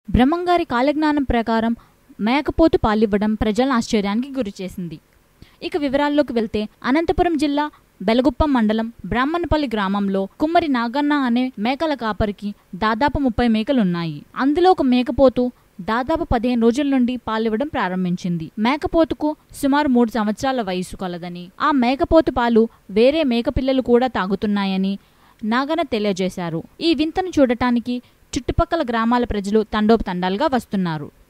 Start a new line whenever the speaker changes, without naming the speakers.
బ్రహ్మంగారి కాలజ్ఞానం ప్రకారం మేకపోతు పాలివ్వడం ప్రజలను ఆశ్చర్యానికి గురిచేసింది ఇక వివరాల్లోకి వెళ్తే అనంతపురం జిల్లా బెలగుప్పం మండలం బ్రాహ్మణపల్లి గ్రామంలో కుమ్మరి నాగన్న అనే మేకల కాపరికి దాదాపు ముప్పై మేకలున్నాయి అందులో ఒక మేకపోతు దాదాపు పదిహేను రోజుల నుండి పాలివ్వడం ప్రారంభించింది మేకపోతుకు సుమారు మూడు సంవత్సరాల వయసు కలదని ఆ మేకపోతు పాలు వేరే మేకపిల్లలు కూడా తాగుతున్నాయని నాగన్న తెలియజేశారు ఈ వింతను చూడటానికి చుట్టుపక్కల గ్రామాల ప్రజలు తండోపతండాలుగా వస్తున్నారు